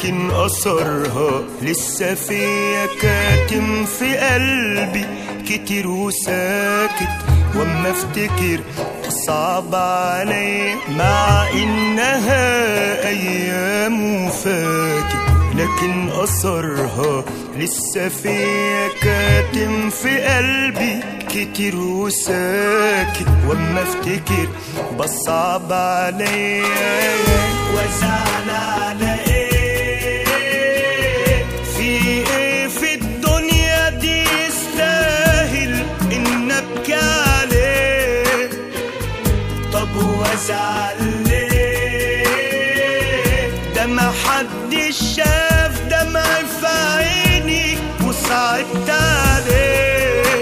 لكن أثرها لسه فيا كاتم في قلبي كتير وساكت واما افتكر صعب علي مع انها ايام وفاتت لكن اثرها لسه فيا كاتم في قلبي كتير وساكت واما افتكر بصعب عليا وزعل على ايه في ايه في الدنيا دي يستاهل ان ابكي عليه طب وازعل ليه ده ما حدش شاف دمعي في عيني وصعبت عليه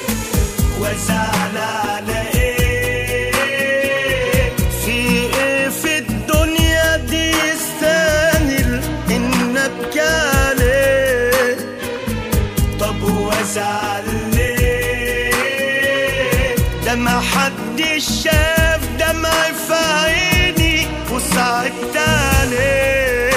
وازعل على ايه في ايه في الدنيا دي يستاهل ان ابكي عليه طب وازعل ليه ده ما حدش شاف دمعي في عيني وصعبت عليه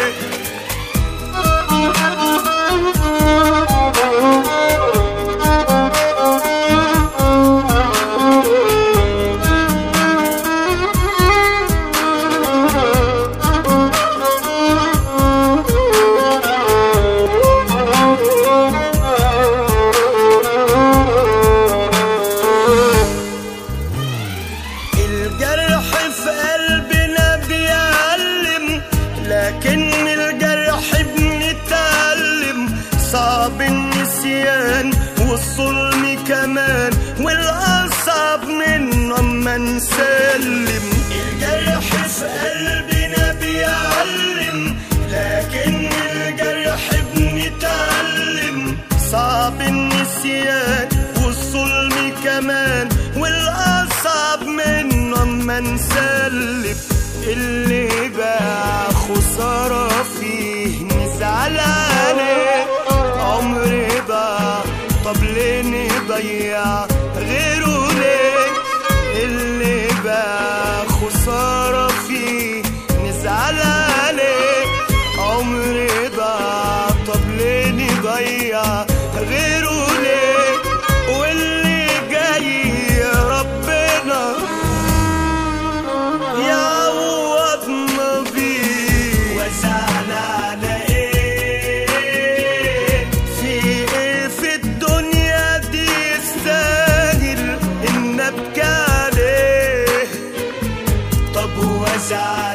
الجرح في قلبنا بيعلم لكن الجرح بنتعلم صعب النسيان والظلم كمان والأصعب منه أما نسلم الجرح في قلبنا بيعلم لكن الجرح بنتعلم صعب النسيان والظلم كمان والأصعب منه أما نسلم اللي باع خسارة فيه نزعل عليه عمري ضاع طب ليه نضيع غيره ليه اللي باع خسارة فيه نزعل عليه عمري ضاع طب ليه نضيع غيره ليه واللي جاي يا ربنا يعوضنا بيه وزعل على ايه في ايه في الدنيا دي يستاهل ان ابكي عليه طب وازعل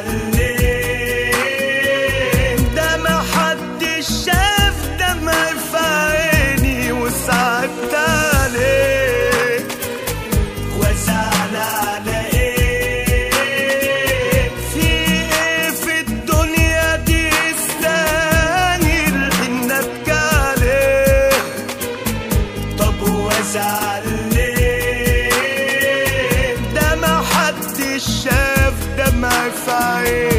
ليه ده ما حدش شاف دمعي في عيني وصعبت عليه وازعل على ايه في ايه في الدنيا دي يستاهل ان ابكي عليه طب وازعل ليه ده ما حدش شاف دمعي في عيني